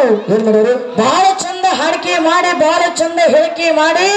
ಏನ್ ಮಾಡೋರು ಬಹಳ ಚಂದ ಹಾಡಿಕೆ ಮಾಡಿ ಬಹಳ ಚಂದ ಹೇಳಿಕೆ ಮಾಡಿ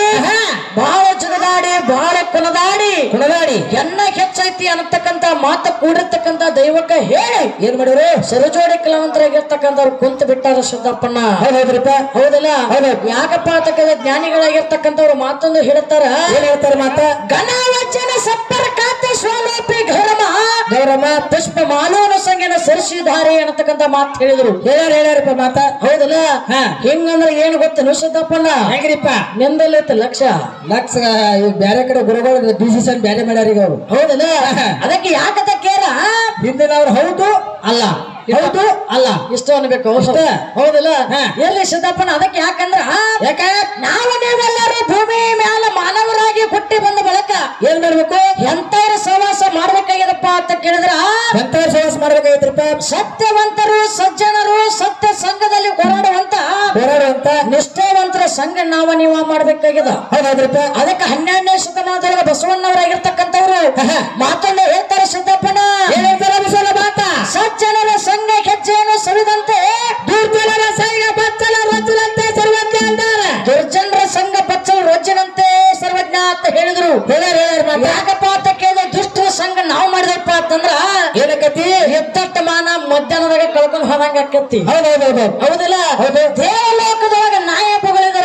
ಬಹಳ ಜಗದಾಡಿ ಬಹಳ ಕುಣದಾಡಿ ಕುಣದಾಡಿ ಎನ್ನ ಹೆಚ್ಚೈತಿ ಅನ್ನತಕ್ಕಂತ ಮಾತು ಕೂಡಿರ್ತಕ್ಕಂತ ದೈವಕ್ಕ ಹೇಳಿ ಏನ್ ಮಾಡೋರು ಸರಜೋಡಿ ಕಲಾವಂತರಾಗಿರ್ತಕ್ಕಂಥವ್ರು ಕುಂತು ಬಿಟ್ಟಾರ ಸಿದ್ದಪ್ಪನ ಹೌದ್ ಹೌದ್ರಪ್ಪ ಹೌದಲ್ಲ ಹೌದು. ಯಾಕಪ್ಪ ಅಂತಕ್ಕಂಥ ಜ್ಞಾನಿಗಳಾಗಿರ್ತಕ್ಕಂಥವ್ರು ಮಾತೊಂದು ಹೇಳ್ತಾರ ಏನ್ ಹೇಳ್ತಾರ ಮಾತ ಘನ ವಚನ ಸಂಪರ್ಕಾತ ಸ್ವಲೋಪಿ ಗೌರಮ ಗೌರಮ್ಮ ಪುಷ್ಪ ಮಾನವನ ಸಂಗಿನ ಸರಿಸಿದ್ದಾರೆ ಅನ್ನತಕ್ಕಂಥ ಮಾತು ಹೇಳಿದ್ರು ಹೇಳ್ಯಾರ ಹೇಳ್ಯಾರಪ್ಪ ಮಾತ ಹೌದಲ್ಲ ಹಾ. ಹಿಂಗಂದ್ರೆ ಏನು ಗೊತ್ತೇನು ಸಿದ್ದಪ್ಪಣ್ಣ ಹೆಂಗ್ರಿಪ್ಪ ನಿಂದಲ್ಲೈತೆ ಲಕ್ಷ ಲಕ್ಷ ಈಗ ಬ್ಯಾರೆ ಕಡೆ ಗುರುಗಳು ಡಿಸಿಷನ್ ಬ್ಯಾರೆ ಮಾಡ್ಯಾರ ಈಗ ಅವ್ರು ಹೌದಲ್ಲ ಅದಕ್ಕೆ ಯಾಕತ ಕೇರ ಹಿಂದಿನ ಅವ್ರು ಹೌದು ಅಲ್ಲ ಹೌದು ಅಲ್ಲ ಇಷ್ಟ ಅನ್ಬೇಕು ಇಷ್ಟ. ಹೌದಲ್ಲ ಹಾ. ಎಲ್ಲಿ ಸಿದ್ದಪ್ಪಣ್ಣ ಅದಕ್ಕೆ ಯಾಕಂದ್ರ ಯಾಕ ನಾವು ನೀವೆಲ್ಲರೂ ಭೂಮಿ ಮ್ಯಾಲ ಮಾನವರಾಗಿ ಹುಟ್ಟಿ ಬಂದ ಬಳಕ ಏನ್ ಮಾಡ್ಬೇಕು ಎಂತವ್ರ ಸಹವಾಸ ಮಾಡ್ಬೇಕಾಗ್ಯದಪ್ಪ ಅಂತ ಕೇಳಿದ್ರ ಎಂತ ಸವಾಸ ಮಾಡ್ಬೇಕಾಗೈತ್ರಪ್ಪ ಸತ್ಯವಂತರು ಸಜ್ಜನರು ಸತ್ಯ ಸಂಘದಲ್ಲಿ ಹೋರಾಡುವಂತ ಹೋರಾಡುವಂತ ನಿಷ್ಠಾವಂತರ ಸಂಘ ನಾವು ನೀವ ಮಾಡ್ಬೇಕಾಗ್ಯದ ಹೌದ್ ಹೌದ್ರಪ್ಪ ಅದಕ್ಕೆ ಹನ್ನೆರಡನೇ ಶತಮಾನದೊಳಗೆ ಬಸವಣ್ಣವರಾಗಿರ್ತಕ್ಕಂಥವ್ರು ಮಾತನ್ನ ಹೇಳ್ತಾರೆ ಸಿದ್ದಪ್ಪನ ಏನ್ ಹೇಳ್ತಾರ ಬಸವನ ಮಾತ ಸಜ್ಜನರ ಸಂಘ ಹೆಜ್ಜೆಯನ್ನು ಸವಿದಂತೆ ದುರ್ಬಲರ ಸಂಘ ಬಚ್ಚಲ ರಚನಂತೆ ಸರ್ವಜ್ಞ ಅಂದಾರ ದುರ್ಜನರ ಸಂಘ ಬಚ್ಚಲ ರೊಜ್ಜನಂತೆ ಸರ್ವಜ್ಞ ಅಂತ ಹೇಳಿದ್ರು ಹೇಳ್ಯಾರ ಹೇಳ್ಯಾರ ಮಾತ ಯಾಕಪ್ಪ ಅಂತ ಕೇಳಿದ್ರೆ ದುಷ್ಟರ ಸಂಘ ನಾವು ಮಾಡಿದಪ್ಪ ಅಂತಂದ್ರ ಏನಕತಿ ಎದ್ದಟ್ಟ ಮಾನ ಮಧ್ಯಾಹ್ನದಾಗ ಕಳ್ಕೊಂಡು ಹೋದಂಗ ಆಕತ್ತಿ ಹೌದ್ ಹೌದ್ ಹೌದ್ ಹೌದ್ ಹೌದಿಲ್ಲ ಹೌದು. ದೇವಲೋಕದೊಳಗ ನಾಯಕಗಳಿದಾರ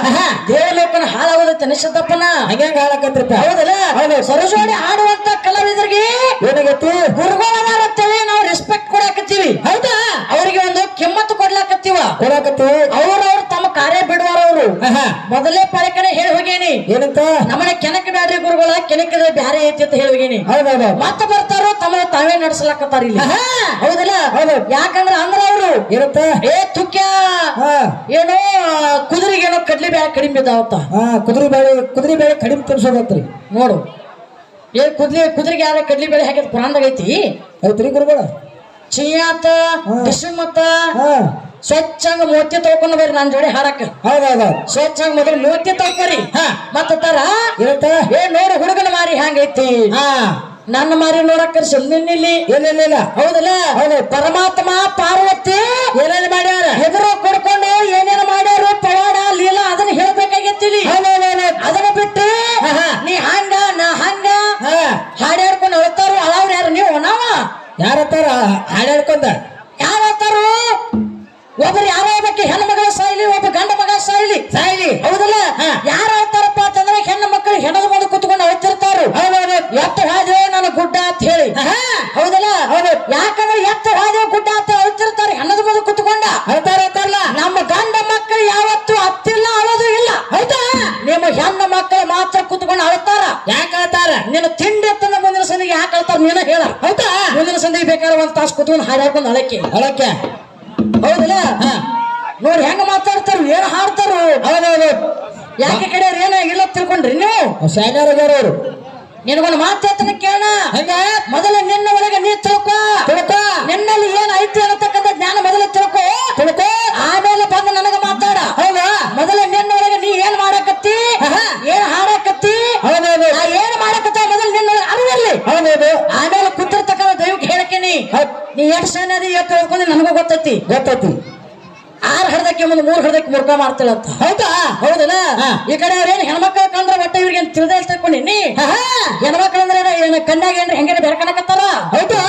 ದೇವಲೋಕನ ಹಾಳಾಗೋದೈತೆ ನಿಶ್ಚಿತಪ್ಪನ ಹಂಗ ಹಾಳಕತ್ರಪ್ಪ ಹೌದಲ್ಲ ಹೌದು. ಸರಜೋಡಿ ಆಡುವಂತ ಕಲಾವಿದರಿಗೆ ಏನಾಗೈತಿ ಗುರುಗಳದಾರ ಅಂತೇಳಿ ನಾವು ರೆಸ್ಪೆಕ್ಟ್ ಕೊಡಾಕತ್ತೀವಿ ಹೌದಾ ಅವರಿಗೆ ಒಂದು ಕಿಮ್ಮತ್ತು ಕೊಡ್ಲಾಕತ್ತೀವ ಕೊಡಕತ್ತಿ ಅವ್ರವ್ರು ತಮ್ಮ ಕಾರ್ಯ ಬಿಡುವಾರ ಅವರು ಆಹಾ. ಮೊದಲೇ ಪಳಕನೆ ಹೇಳಿ ಹೋಗೇನಿ ಏನಂತ ನಮ್ಮನೆ ಕೆನಕ ಬ್ಯಾಡ್ರಿ ಗುರುಗಳ ಕೆನಕದ ಬ್ಯಾರೆ ಐತಿ ಅಂತ ಹೇಳಿ ಹೋಗೇನಿ ಹೌದ್ ಹೌದ್ ಹೌದ್ ಮತ್ತೆ ಬರ್ತಾರೋ ತಮ್ಮ ತಾವೇ ನಡೆಸಲಾಕತ್ತಾರ ಇಲ್ಲಿ ಆಹಾ. ಹೌದಿಲ್ಲ ಹೌದು. ಯಾಕಂದ್ರ ಅಂದ್ರ ಅವರು ಏನಂತ ಏ ತುಕ್ಯ ಹಾ ಏನೋ ಕುದುರೆಗೇನೋ ಕಡ್ಲಿ ಬ್ಯಾಗ ಕಡಿಮೆ ಇದಾವತ್ತ ಹಾ ಕುದುರೆ ಬೇಳೆ ಕುದುರೆ ಬೇಳೆ ಕಡಿಮೆ ತಿನ್ಸೋದತ್ರಿ ನೋಡು ಏ ಕುದ್ಲಿ ಕುದುರೆಗೆ ಯಾರ ಕಡ್ಲಿ ಬೇಳೆ ಹಾಕಿದ ಪುರಾಣದಾಗ ಐತಿ ಐತ್ರಿ ಗುರುಗಳ ಚಿಯಾತ ಹಾ. ಡಿಸಮತ್ತ ಹಾ ಸ್ವಚ್ಛಂಗ ಮೂರ್ತಿ ತಗೊಂಡ್ ಬರ್ರಿ ನನ್ ಜೋಡಿ ಹಾಡಕ ಹೌದ್ ಹೌದ್ ಹೌದ್ ಸ್ವಚ್ಛಂಗ ಮೊದಲು ಮೂರ್ತಿ ತಗೋರಿ ಹಾ. ಮತ್ತ ತರ ಏನಂತ ಏ ನೋಡು ಹುಡುಗನ ಮಾರಿ ಹ್ಯಾಂಗೈತಿ ಹಾ ನನ್ನ ಮಾರಿ ನೋಡಕ್ ಕರ್ಸಿ ನಿನ್ನಿಲ್ಲಿ ಏನಿಲ್ಲ ಹೌದಲ್ಲ ಹೌದು. ಪರಮಾತ್ಮ ಪಾರ್ವತಿ ಏನೇನು ಮಾಡ್ಯಾರ ಹೆದರು ಕೊಡ್ಕೊಂಡು ಏನೇನು ಮಾಡ್ಯಾರು ಪವಾಡ ಲೀಲಾ ಅದನ್ನ ಹೇಳ್ಬೇಕಾಗೈತಿಲಿ ಹೌದ್ ಹೌದ್ ಹೌದ್ ಹೌದ್. ಅದನ್ನ ಬಿಟ್ಟು ಆಹಾ. ನೀ ಹಂಗ ನಾ ಹಂಗ ಹಾ ಹಾಡ್ಯಾಡ್ಕೊಂಡು ಅಳ್ತಾರು ಅಳವ್ರು ಯಾರು ನೀವು ನಾವ ಯಾರತ್ತಾರ ಹಾಡ್ಯಾಡ್ಕೊಂಡ ಯಾರು ಹೇಳ್ತಾರು ಒಬ್ಬರು ಯಾರೋ ಒಬ್ಬಕ್ಕೆ ಹೆಣ್ಣು ಮಗಳ ಸಾಯ್ಲಿ ಒಬ್ಬ ಗಂಡ ಮಗ ಸಾಯ್ಲಿ ಸಾಯ್ಲಿ ಹೌದಲ್ಲ ಹಾ. ಯಾರು ಹೇಳ್ತಾರಪ್ಪ ಅಂತಂದ್ರೆ ಹೆಣ್ಣು ಮಕ್ಕಳು ಹೆಣದ ಮುಂದೆ ಕುತ್ಕೊಂಡು ಅಳ್ತಿರ್ತಾರು ಹೌದೌದು ಎತ್ತ ಹಾದ್ಯೋ ನನ್ನ ಗುಡ್ಡ ಅಂತ ಹೇಳಿ ಆಹಾ. ಹೌದಲ್ಲ ಹೌದು. ಯಾಕಂದ್ರೆ ಎತ್ತ ಹಾದ್ಯೋ ಗುಡ್ಡ ಅಂತ ಅಳ್ತಿರ್ತಾರೆ ಹೆಣ್ಣದ ಮುಂದೆ ಕುತ್ಕೊಂಡ ಹೇಳ್ತಾರ ಹೇಳ್ತಾರಲ್ಲ ನಮ್ಮ ಗಂಡ ಮಕ್ಕಳು ಯಾವತ್ತು ಅತ್ತಿಲ್ಲ ಅಳೋದು ಇಲ್ಲ ಹೌದಾ ನಿಮ್ಮ ಹೆಣ್ಣು ಮಕ್ಕಳು ಮಾತ್ರ ಕುತ್ಕೊಂಡು ಅಳ್ತಾರ ಯಾಕೆ ಹೇಳ್ತಾರ ನಿನ್ನ ತಿಂಡಿ ಎತ್ತಂದ ಮುಂದಿನ ಸಂದಿಗೆ ಯಾಕೆ ಅಳ್ತಾರ ನೀನ ಹೇಳ ಹೌದಾ ಮುಂದಿನ ಸಂದಿಗೆ ಬೇಕಾದ್ರೆ ಒಂದ್ ತಾಸು ಕುತ್ಕೊಂಡು ಹಾಡ್ಕೊಂಡು ಅಳಕ್ಕೆ ಅಳಕ್ಕೆ ಹೌದಲ್ಲ ಹಾ ನೋಡಿ ಹೆಂಗ ಮಾತಾಡ್ತಾರ ಏನ್ ಹಾಡ್ತಾರು ಹೌದೌದು ಯಾಕೆ ಕಡೆ ಏನ ಇಲ್ಲ ತಿಳ್ಕೊಂಡ್ರಿ ನೀವು ಶಾನ್ಯಾರ ಅವರು ನಿನಗೊಂದು ಮಾತಾಡ್ತಾನೆ ಕೇಳ ಹಂಗ ಮೊದಲ ನಿನ್ನ ಒಳಗೆ ನೀ ತಿಳ್ಕೊ ತಿಳ್ಕೊ ನಿನ್ನಲ್ಲಿ ಏನ್ ಐತಿ ಅನ್ನತಕ್ಕಂಥ ಜ್ಞಾನ ಮೊದಲು ತಿಳ್ಕೊ ತಿಳ್ಕೊ ಆಮೇಲೆ ಬಂದು ನನಗ ಮಾತಾಡ ಹೌದಾ ಮೊದಲ ನಿನ್ನ ಒಳಗೆ ನೀ ಏನ್ ಮಾಡಕತ್ತಿ ಆಹಾ. ಏನ್ ಹಾಡಕತ್ತಿ ಹೌದೌದು ನಾ ಏನ್ ಮಾಡಕತ್ತ ಮೊದಲು ನಿನ್ನ ಅರಿವಿರ್ಲಿ ಹೌದೌದು ಆಮೇಲೆ ಕುಂತಿರ್ತಕ್ಕಂಥ ದೈವಕ್ಕೆ ಹೇಳಕ್ಕೇನಿ ಹೌದ್. ನೀ ಎಷ್ಟು ಸಣ್ಣ ಅದಿ ಎಷ್ಟು ಹೇಳ್ಕೊಂಡು ನನಗೂ ಗೊತ್ತೈತಿ ಗೊತ್ತೈತಿ ಆರ್ ಹಡ್ದಕ್ಕೆ ಮುಂದೆ ಮೂರ್ ಹಡ್ದಕ್ಕೆ ಮುರ್ಕ ಮಾಡ್ತಿಳಂತ ಹೌದಾ ಹೌದಲ್ಲ ಹಾ. ಈ ಕಡೆ ಅವ್ರೇನ್ ಹೆಣ್ಮಕ್ಳು ಕಂದ್ರ ಒಟ್ಟ ಇವ್ರಿಗೆ ಏನ್ ತಿಳಿದ ತಿಳ್ಕೊಂಡಿನಿ ಆಹಾ. ಹೆಣ್ಮಕ್ಳು ಅಂದ್ರೆ ಏನ- ಏನ ಕಣ್ಣಾಗ ಏನ್ರಿ ಹೆಂಗೇನ ಬೆರ್ಕಣಕತ್ತಾರ ಹೌದಾ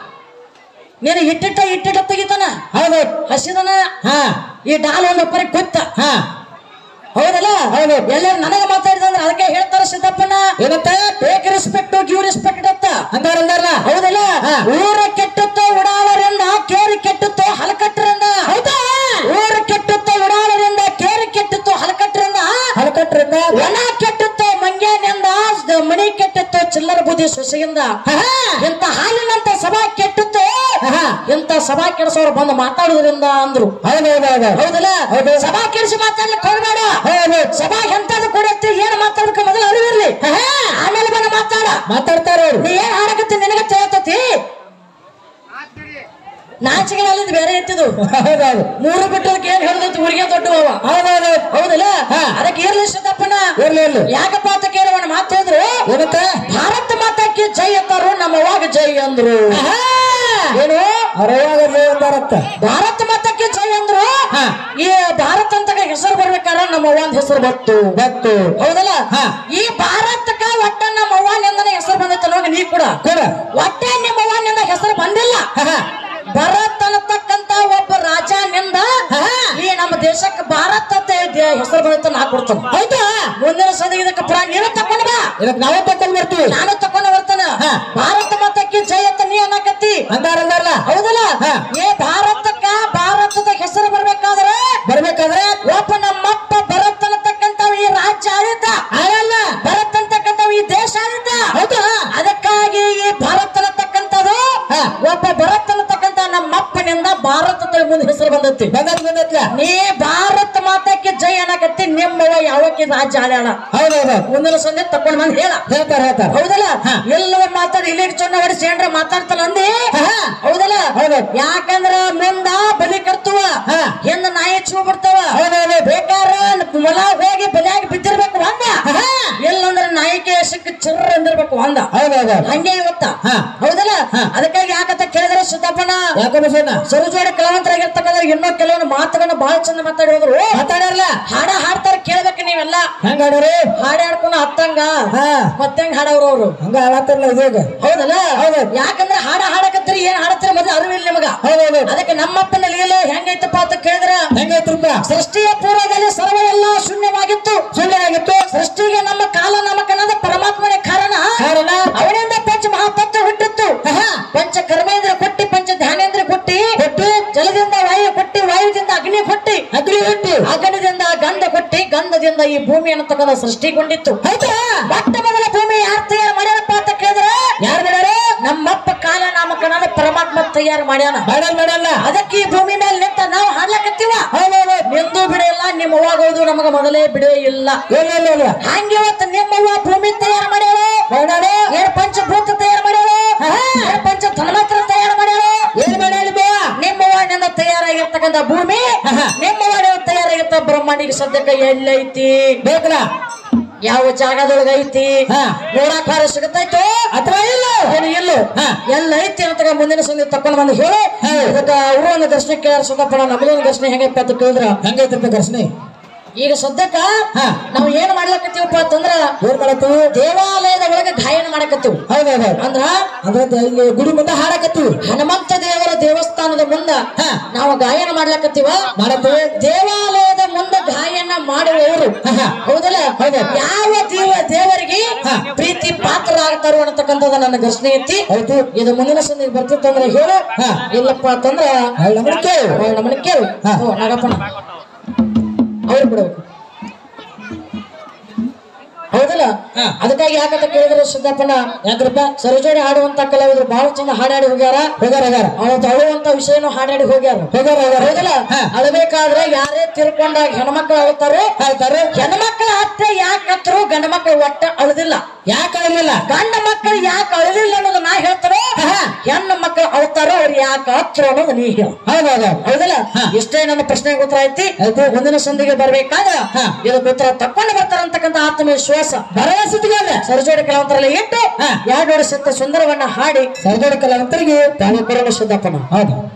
ನೀನು ಇಟ್ಟಿಟ್ಟ ಇಟ್ಟಿಟ್ಟ ತೆಗಿತಾನ ಹೌದೌದು ಹಸಿದನ ಹಾ ಈ ಡಾಲ್ ಒಂದು ಒಬ್ಬರಿಗೆ ಕುತ್ತ ಹಾ ಹೌದಲ್ಲ ಹೌದು. ಎಲ್ಲರೂ ನನಗ ಮಾತಾಡಿದಂದ್ರೆ ಅದಕ್ಕೆ ಹೇಳ್ತಾರ ಸಿದ್ದಪ್ಪನ ಏನಂತ ಟೇಕ್ ರೆಸ್ಪೆಕ್ಟ್ ಗಿವ್ ರೆಸ್ಪೆಕ್ಟ್ ಅಂತ ಅಂದಾರ ಅಂದಾರಲ್ಲ ಹೌದಲ್ಲ ಹಾ. ಊರ ಕೆಟ್ಟುತ್ತೋ ಉಡಾವರಿಂದ ಕೇರಿ ಕೆಟ್ಟುತ್ತೋ ಹಲಕಟ್ಟರಿಂದ ಹೌದಾ ಊರ ಕೆಟ್ಟುತ್ತೋ ಉಡಾವರಿಂದ ಕೇರಿ ಕೆಟ್ಟುತ್ತೋ ಹಲಕಟ್ಟರಿಂದ ಹಲಕಟ್ರಿಂದ ಒಣ ಕೆಟ್ಟುತ್ತೋ ಮಂಗ್ಯಾನಿಂದ ದ- ಮಣಿ ಕೆಟ್ಟುತ್ತೋ ಚಿಲ್ಲರ ಬುದ್ಧಿ ಸೊಸೆಯಿಂದ ಆಹಾ. ಇಂತ ಹಾಲಿನಂತ ಸಭಾ ಕೆಟ್ಟುತ್ತೋ ಆಹಾ. ಇಂತ ಸಭಾ ಕೆಡಿಸೋರು ಬಂದು ಮಾತಾಡುವುದರಿಂದ ಅಂದ್ರು ಹೌದೌದೌದು ಹೌದಲ್ಲ ಹೌದು. ಸಭಾ ಕೆಡಿಸಿ ಮಾತಾಡ್ಲಿಕ್ಕೆ ಹೋಗ್ಬೇಡ ಹೌದು ಸಭಾ ಎಂತದ್ದು ಕೊಡತ್ತಿ ಏನ್ ಮಾತಾಡ್ಬೇಕು ಮೊದಲು ಅರಿವಿರ್ಲಿ ಆಮೇಲೆ ಬಂದು ಮಾತಾಡ ಮಾತಾಡ್ತಾರ ಅವ್ರು ನೀ ಏನ್ ಹಾಡಕತ್ತಿ ನಿನಗ ತಿಳತತಿ ನಾಚಿಕೆ ಅಲ್ಲಿದ್ ಬೇರೆ ಎತ್ತಿದು ಹೌದೌದು ಮೂರು ಬಿಟ್ಟದಕ್ಕೆ ಏನ್ ಹೇಳ್ದೈತಿ ಊರಿಗೆ ದೊಡ್ಡವ ಹೌದೌದು ಹೌದಲ್ಲ ಹಾ. ಅದಕ್ಕೆ ಇರ್ಲಿ ಸಿದ್ದಪ್ಪನ ಇರ್ಲಿ ಇರ್ಲಿ ಯಾಕಪ್ಪ ಅಂತ ಕೇಳೋಣ ಮಾತು ಹೇಳಿದ್ರು ಏನಂತ ಭಾರತ ಮಾತಾಕ್ಕೆ ಜೈ ಅಂತಾರು ನಮ್ಮವಾಗ ಜೈ ಅಂದ್ರು ಆಹಾ. ಏನು ಅವ್ರವಾಗ ಅಂದಾರತ್ತ ಭಾರತ ಮಾತಕ್ಕೆ ಜೈ ಅಂದ್ರು ಹಾ. ಈ ಭಾರತ ಅಂತ ಹೆಸರು ಬರ್ಬೇಕಾರ ನಮ್ಮ ಅವ್ವನ ಹೆಸರು ಬತ್ತು ಬತ್ತು ಹೌದಲ್ಲ ಹಾ. ಈ ಭಾರತಕ್ಕ ಒಟ್ಟ ನಮ್ಮ ಅವ್ವನಿಂದನೇ ಹೆಸರು ಬಂದೈತೆ ನೋಗ ನೀ ಕೂಡ ಕೊಡ ಒಟ್ಟ ನಿಮ್ಮ ಅವ್ವನಿಂದ ಹೆಸರು ಬಂದಿಲ್ಲ ಭರತ್ ಅನ್ನತಕ್ಕಂತ ಒಬ್ಬ ರಾಜನಿಂದ ಈ ನಮ್ಮ ದೇಶಕ್ಕೆ ಭಾರತ ಅಂತ ದೇ- ಹೆಸರು ಬಂದೈತೆ ನಾ ಕೊಡ್ತಾನೆ ಹೌದಾ ಮುಂದಿನ ಸದಿ ಇದಕ್ಕೆ ಪುರ ನೀನು ತಕೊಂಡ್ ಬಾ ಇದಕ್ ನಾವೇ ತಕೊಂಡ್ ಬರ್ತೀವಿ ನಾನು ತಕೊಂಡ ಬರ್ತಾನ ಹಾ. ಭಾರತ ಮಾತಕ್ಕೆ ಜಯ ಅಂತ ನೀ ಅನ್ನಕತ್ತಿ ಅಂದಾರ ಅಂದಾರಲ್ಲ ಹೌದಲ್ಲ ಹಾ. ಏ ಭಾರತಕ್ಕ ಭಾರತದ ಹೆಸರು ಬರ್ಬೇಕಾದ್ರೆ ಬರ್ಬೇಕಾದ್ರೆ ಒಬ್ಬ ನಮ್ಮಪ್ಪ ಭರತ್ ಅನ್ನತಕ್ಕಂತ ಈ ರಾಜ್ಯ ಆಳಿದ್ದ ಆಗಲ್ಲ ಭರತ್ ಅಂತಕ್ಕಂತ ಈ ದೇಶ ಆಳಿದ್ದ ಹೌದಾ ಅದಕ್ಕಾಗಿ ಈ ಭಾರತ ಅನ್ನತಕ್ಕಂಥದ್ದು ಹಾ. ಒಬ್ಬ ಭರತ್ ಅನ್ನತಕ್ಕಂತ ನಮ್ಮಪ್ಪನಿಂದ ಭಾರತದ ಮುಂದೆ ಹೆಸರು ಬಂದೈತಿ ಬಂದತ್ ಬಂದತ್ಲ ನೀ ಭಾರತ ಮಾತಕ್ಕೆ ಜೈ ಅನ್ನಕತ್ತಿ ನಿಮ್ಮವ ಯಾವಕ್ಕೆ ರಾಜ್ಯ ಆಳ್ಯಾಳ ಹೌದೌದು ಮುಂದಿನ ಸಂಜೆ ತಕೊಂಡ್ ಬಂದ್ ಹೇಳ ಹೇಳ್ತಾರ ಹೇಳ್ತಾರ ಹೌದಲ್ಲ ಹಾ. ಎಲ್ಲವ ಮಾತಾಡಿ ಇಲ್ಲಿ ಚೊನ್ನ ಹೊಡಿಸಿ ಏನ್ರ ಮಾತಾಡ್ತಾನ ಅಂದಿ ಹಾ. ಹೌದಲ್ಲ ಹೌದು. ಯಾಕಂದ್ರ ಮುಂದ ಬಲಿ ಕರ್ತವ ಹಾ. ಹಿಂದ ನಾಯಿ ಚೂ ಬಿಡ್ತಾವ ಹೌದೌದು ಬೇಕಾರ ಮೊಲ ಹೋಗಿ ಬಲಿಯಾಗಿ ಬಿದ್ದಿರ್ಬೇಕು ಒಂದ ಹಾ. ಎಲ್ಲಂದ್ರ ನಾಯಿಕೆ ಸಿಕ್ಕ ಚಿರ್ರ ಅಂದಿರ್ಬೇಕು ಒಂದ ಹೌದೌದು ಹಂಗೆ ಇವತ್ತ ಹಾ. ಹೌದಲ್ಲ ಹಾ. ಅದಕ್ಕಾಗಿ ಯಾಕಂತ ಕೇಳಿದ್ರೆ ಸುತ್ತಪ್ಪನ ಯಾಕೋ ಬಸವಣ್ಣ ಸರುಜೋಡಿ ಕಲಾವಂತರಾಗಿರ್ತಕ್ಕಂಥ ಇನ್ನೂ ಕೆಲವೊಂದು ಮಾತುಗಳನ್ನ ಬಹಳ ಚಂದ ಮಾತಾಡಿ ಹೋದ್ರು ಮಾತಾಡಲ್ಲ ಹಾಡ ಹಾಡ್ತಾರ ಕೇಳ್ಬೇಕು ನೀವೆಲ್ಲ ಹೆಂಗ ಆಡೋರು ಹಾಡ ಹಾಡ್ಕೊಂಡು ಹತ್ತಂಗ ಹಾ ಮತ್ತಂಗ ಹಾಡವ್ರು ಅವ್ರು ಹಂಗ ಆಡತ್ತಾರಲ್ಲ ಇದಾಗ ಹೌದಲ್ಲ ಹೌದು. ಯಾಕಂದ್ರೆ ಹಾಡ ಹಾಡಕತ್ರಿ ಏನ್ ಹಾಡತ್ತೀರ ಮೊದಲು ಅರಿವಿಲ್ಲ ನಿಮಗ ಹೌದೌದು ಅದಕ್ಕೆ ನಮ್ಮಪ್ಪನ ಲೀಲೆ ಹೆಂಗೈತಪ್ಪ ಅಂತ ಕೇಳಿದ್ರ ಹೆಂಗೈತ್ರಪ್ಪ ಸೃಷ್ಟಿಯ ಪೂರ್ವದಲ್ಲಿ ಸರ್ವ ಎಲ್ಲ ಶೂನ್ಯವಾಗಿತ್ತು ಸುಳ್ಳಾಗಿತ್ತು ಸೃಷ್ಟಿಗೆ ನಮ್ಮ ಕಾಲ ನಾಮಕನಾದ ಪರಮಾತ್ಮನೇ ಕಾರಣ ಕಾರಣ ಅವನಿಂದ ಪಂಚ ಮಹಾಪತ್ತು ಹುಟ್ಟಿತ್ತು ಆಹಾ. ಪಂಚ ಕರ್ಮೇಂದ್ರ ಕೊಟ್ಟಿ ಪಂಚ ಧ್ಯಾನೇಂದ್ರ ಕೊಟ್ಟಿ ಕೊಟ್ಟು ಜಲದಿಂದ ವಾಯು ಕೊಟ್ಟಿ ವಾಯುದಿಂದ ಅಗ್ನಿ ಕೊಟ್ಟಿ ಅಗ್ನಿ ಹುಟ್ಟಿ ಅಗ್ನಿದಿಂದ ಗಂಧ ಕೊಟ್ಟಿ ಗಂಧದಿಂದ ಈ ಭೂಮಿ ಅನ್ನತಕ್ಕಂಥ ಸೃಷ್ಟಿಗೊಂಡಿತ್ತು ಹೌದಾ ಮೊಟ್ಟ ಮೊದಲ ಭೂಮಿ ಯಾರು ತಯಾರು ಮಾಡ್ಯಾರಪ್ಪ ಅಂತ ಕೇಳಿದ್ರೆ ಯಾರು ಮಾಡ್ಯಾರ ನಮ್ಮಪ್ಪ ಕಾಲ ನಾಮಕನಾದ ಪರಮಾತ್ಮ ತಯಾರು ಮಾಡ್ಯಾನ ಮಾಡಲ್ ಮಾಡಲ್ಲ ಅದಕ್ಕೆ ಈ ಭೂಮಿ ಮೇಲೆ ನಿಂತ ನಾವು ಹಾಡ್ಲಕತ್ತೀವ ಹೌದೌದು ನಿಂದು ಬಿಡೆಯಿಲ್ಲ ನಿಮ್ಮ ಅವ್ವಾಗೋದು ನಮಗ ಮೊದಲೇ ಬಿಡೇ ಇಲ್ಲ ಇಲ್ಲ ಇಲ್ಲ ಇಲ್ಲ ಹಂಗೆ ಇವತ್ತು ನಿಮ್ಮವ್ವ ಭೂಮಿ ತಯಾರು ಮಾಡ್ಯಾಳ ಮಾಡ್ಯಾರ ಏನ್ ಪಂಚಭೂತ ತಯಾರು ಮಾಡ್ಯಾಳ ಏನ್ ಪಂಚ ಧನ್ವಂತರ ತಯಾರು ಮಾಡ್ಯಾಳ ಏನ್ ಮಾಡ್ಯಾಳ ಬಾ ನಿಮ್ಮವ್ವನಿಂದ ತಯಾರಾಗಿರ್ತಕ್ಕಂಥ ಭೂಮಿ ಆಹಾ. ನಿಮ್ಮವ್ವನಿಂದ ತಯಾರಾಗಿರ್ತ ಬ್ರಹ್ಮಾಂಡಿಗೆ ಸದ್ಯಕ್ಕೆ ಎಲ್ಲೈತಿ ಬೇಕಲ್ಲ ಯಾವ ಜಾಗದೊಳಗ ಐತಿ ಹಾ. ನೋಡಾಕ ಸಿಗತೈತೋ ಅಥವಾ ಇಲ್ಲ ಏನು ಇಲ್ಲ ಹಾ. ಎಲ್ಲ ಐತಿ ಅಂತ ಮುಂದಿನ ಸಂಗತಿ ತಕೊಂಡ್ ಬಂದು ಹೇಳು ಹಾ. ಇದಕ್ಕ ಅವರು ಒಂದು ದರ್ಶನ ಕೇಳ ಸುಖಪಡ ನಮ್ದೊಂದು ದರ್ಶನ ಹೆಂಗೈತೆ ಅಂತ ಕೇಳಿದ್ರ ಹೆಂಗೈತ್ರಪ್ಪ ಕರ್ಷಣಿ ಈಗ ಸದ್ಯಕ್ಕ ಹಾ. ನಾವು ಏನ್ ಮಾಡ್ಲಕತ್ತೀವಪ್ಪ ಅಂತಂದ್ರ ಏನ್ ಮಾಡತ್ತೀವಿ ದೇವಾಲಯದ ಒಳಗೆ ಗಾಯನ ಮಾಡಕತ್ತೀವಿ ಹೌದೌದು ಅಂದ್ರ ಅಂದ್ರೆ ದ- ಇಲ್ಲಿ ಗುಡಿ ಮುಂದೆ ಹಾಡಕತ್ತೀವಿ ಹನುಮಂತ ದೇವರ ದೇವಸ್ಥಾನದ ಮುಂದ ಹಾ. ನಾವು ಗಾಯನ ಮಾಡ್ಲಕತ್ತೀವ ಮಾಡತ್ತೀವಿ ದೇವಾಲಯದ ಮುಂದೆ ಗಾಯನ ಮಾಡುವವರು ಆಹಾ. ಹೌದಲ್ಲ ಹೌದು. ಯಾವ ದೇವ ದೇವರಿಗೆ ಹಾ. ಪ್ರೀತಿ ಪಾತ್ರರಾಗ್ತಾರೋ ಅನ್ನತಕ್ಕಂಥದ್ದು ನನ್ನ ಘರ್ಷಣೆ ಐತಿ ಹೌದು ಇದು ಮುಂದಿನ ಸಂದಿಗೆ ಬರ್ತಿತ್ತಂದ್ರೆ ಹೇಳು ಹಾ. ಇಲ್ಲಪ್ಪ ಅಂತಂದ್ರ ಹೇಳು ನಮ್ಮನ್ನ ಕೇಳು. ನಮ್ಮನ್ನ ಕೇಳು ಹಾ. ಹೋ, ನಾಗಪ್ಪನ ಅವ್ರು ಬಿಡಬೇಕು ಹೌದಲ್ಲ ಹಾ. ಅದಕ್ಕಾಗಿ ಯಾಕಂತ ಕೇಳಿದ್ರೆ ಸಿದ್ದಪ್ಪನ ಯಾಕ್ರಪ್ಪ ಸರಜೋಡಿ ಹಾಡುವಂತ ಕಲಾವಿದರು ಬಹಳ ಚಂದ ಹಾಡಾಡಿ ಹೋಗ್ಯಾರ ಹೋಗಾರ ಹೋಗಾರ ಅವತ್ತು ಅಳುವಂತ ವಿಷಯನು ಹಾಡಾಡಿ ಹೋಗ್ಯಾರ ಹೋಗಾರ ಹೋಗಾರ ಹೌದಲ್ಲ ಹಾ. ಅಳಬೇಕಾದ್ರೆ ಯಾರೇ ತಿರ್ಕೊಂಡಾಗ ಹೆಣ್ಮಕ್ಳು ಅಳ್ತಾರೋ ಹೇಳ್ತಾರೆ ಹೆಣ್ಮಕ್ಳ ಅತ್ತೆ ಯಾಕೆ ಹತ್ರು ಗಂಡ ಮಕ್ಳು ಒಟ್ಟ ಅಳದಿಲ್ಲ ಯಾಕೆ ಆಗಲಿಲ್ಲ ಗಂಡ ಮಕ್ಕಳು ಯಾಕೆ ಅಳಲಿಲ್ಲ ಅನ್ನೋದು ನಾ ಹೇಳ್ತಾರೋ ಹಾ. ಹೆಣ್ಣು ಮಕ್ಕಳು ಅಳ್ತಾರೋ ಅವ್ರು ಯಾಕೆ ಹತ್ರು ಅನ್ನೋದು ನೀ ಹೇಳು ಹೌದೌದು ಹೌದಲ್ಲ ಹಾ. ಇಷ್ಟೇ ನನ್ನ ಪ್ರಶ್ನೆಗೆ ಉತ್ತರ ಐತಿ ಆಯ್ತು. ಮುಂದಿನ ಸಂದಿಗೆ ಬರ್ಬೇಕಾದ್ರೆ ಹಾ. ಇದಕ್ಕೆ ಉತ್ತರ ತಕೊಂಡು ಬರ್ತಾರಂತಕ್ಕಂಥ ಆತ್ಮವಿಶ್ವಾಸ ಭರವಸೆ ಇಟ್ಕೊಂಡ್ರೆ ಸರಜೋಡಿ ಕೆಲವಂತರಲ್ಲಿ ಇಟ್ಟು ಹಾ. ಎರಡು ಸಿದ್ಧ ಸುಂದರವನ್ನ ಹಾಡಿ ಸರ್ಜೋಡಿ ಕಲಾವಂತರಿಗೆ ತಾನು ಕೊರಲು ಸಿದ್ದಪ್ಪನ ಹೌದು